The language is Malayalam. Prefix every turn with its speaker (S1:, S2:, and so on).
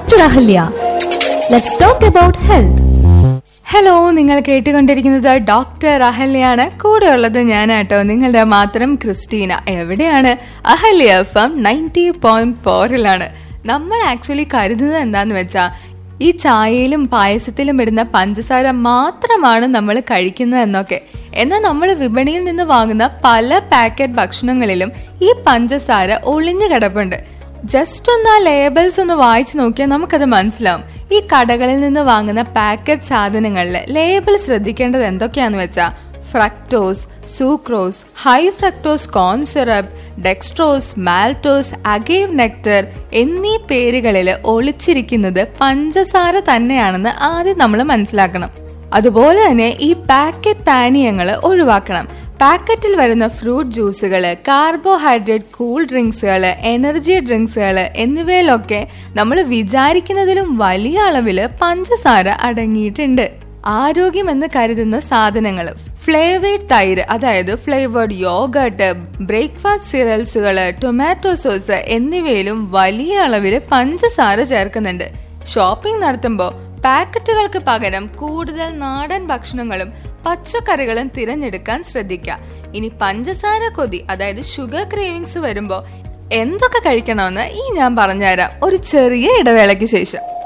S1: doctor Ahalya let's talk about health
S2: hello നിങ്ങൾ കേട്ടുകൊണ്ടിരിക്കുന്നത് ഡോക്ടർ അഹല്യാണ് കൂടെയുള്ളത് ഞാനാട്ടോ നിങ്ങളുടെ മാത്രം ക്രിസ്റ്റീന എവിടെയാണ് Ahalya F M ninety point ഫോറിലാണ് നമ്മൾ ആക്ച്വലി കരുതുന്നത് എന്താന്ന് വെച്ചാ ഈ ചായയിലും പായസത്തിലും ഇടുന്ന പഞ്ചസാര മാത്രമാണ് നമ്മൾ കഴിക്കുന്നത് എന്നൊക്കെ എന്നാൽ നമ്മൾ വിപണിയിൽ നിന്ന് വാങ്ങുന്ന പല പാക്കറ്റ് ഭക്ഷണങ്ങളിലും ഈ പഞ്ചസാര ഒളിഞ്ഞു കിടപ്പുണ്ട് ജസ്റ്റ് ഒന്ന് ആ ലേബൽസ് ഒന്ന് വായിച്ചു നോക്കിയാൽ നമുക്കത് മനസ്സിലാവും ഈ കടകളിൽ നിന്ന് വാങ്ങുന്ന പാക്കറ്റ് സാധനങ്ങളിൽ ലേബിൾ ശ്രദ്ധിക്കേണ്ടത് എന്തൊക്കെയാന്ന് വെച്ചാൽ fructose sucrose high fructose corn syrup dextrose maltose agave nectar എന്നീ പേരുകളിൽ ഒളിച്ചിരിക്കുന്നത് പഞ്ചസാര തന്നെയാണെന്ന് ആദ്യം നമ്മൾ മനസ്സിലാക്കണം അതുപോലെ തന്നെ ഈ പാക്കറ്റ് പാനീയങ്ങൾ ഒഴിവാക്കണം പാക്കറ്റിൽ വരുന്ന ഫ്രൂട്ട് ജ്യൂസുകൾ കാർബോഹൈഡ്രേറ്റ് കൂൾ ഡ്രിങ്ക്സുകൾ എനർജി ഡ്രിങ്ക്സുകൾ എന്നിവയിലൊക്കെ നമ്മൾ വിചാരിക്കുന്നതിലും വലിയ അളവിൽ പഞ്ചസാര അടങ്ങിയിട്ടുണ്ട് ആരോഗ്യമെന്ന് കരുതുന്ന സാധനങ്ങൾ ഫ്ലേവേഡ് തൈര് അതായത് ഫ്ലേവേർഡ് യോഗട്ട് ബ്രേക്ക്ഫാസ്റ്റ് സിറൽസുകൾ ടൊമാറ്റോ സോസ് എന്നിവയിലും വലിയ അളവിൽ പഞ്ചസാര ചേർക്കുന്നുണ്ട് ഷോപ്പിംഗ് നടത്തുമ്പോൾ പാക്കറ്റുകൾക്ക് പകരം കൂടുതൽ നാടൻ ഭക്ഷണങ്ങളും പച്ചക്കറികളും തിരഞ്ഞെടുക്കാൻ ശ്രദ്ധിക്കുക ഇനി പഞ്ചസാര കൊതി അതായത് ഷുഗർ ക്രേവിങ്സ് വരുമ്പോ എന്തൊക്കെ കഴിക്കണമെന്ന് ഈ ഞാൻ പറഞ്ഞുതരാം ഒരു ചെറിയ ഇടവേളയ്ക്ക് ശേഷം